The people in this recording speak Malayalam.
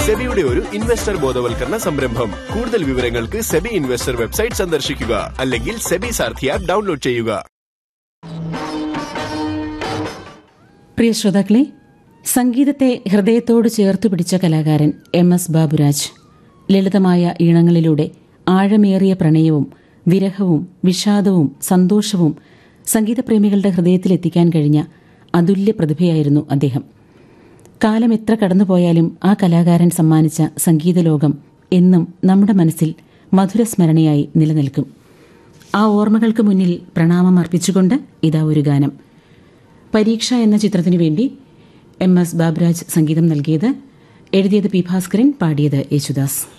സെബിയുടെ ഒരു ഇൻവെസ്റ്റർ ബോധവൽക്കരണ സംരംഭം കൂടുതൽ വിവരങ്ങൾക്ക് സെബി ഇൻവെസ്റ്റർ വെബ്സൈറ്റ് സന്ദർശിക്കുക അല്ലെങ്കിൽ സെബി സാർഥി ആപ്പ് ഡൗൺലോഡ് ചെയ്യുക പ്രിയ ശ്രോതാക്കളെ സംഗീതത്തെ ഹൃദയത്തോട് ചേർത്ത് പിടിച്ച കലാകാരൻ എം എസ് ബാബുരാജ് ലളിതമായ ഈണങ്ങളിലൂടെ ആഴമേറിയ പ്രണയവും വിരഹവും വിഷാദവും സന്തോഷവും സംഗീതപ്രേമികളുടെ ഹൃദയത്തിലെത്തിക്കാൻ കഴിഞ്ഞ അതുല്യ പ്രതിഭയായിരുന്നു അദ്ദേഹം കാലം എത്ര കടന്നുപോയാലും ആ കലാകാരൻ സമ്മാനിച്ച സംഗീതലോകം എന്നും നമ്മുടെ മനസ്സിൽ മധുരസ്മരണയായി നിലനിൽക്കും ആ ഓർമ്മകൾക്ക് മുന്നിൽ പ്രണാമം അർപ്പിച്ചുകൊണ്ട് ഇതാ ഒരു ഗാനം പരീക്ഷ എന്ന ചിത്രത്തിനു വേണ്ടി എം എസ് ബാബുരാജ് സംഗീതം നൽകിയത് എഴുതിയത് പി ഭാസ്കരൻ പാടിയത് യേശുദാസ്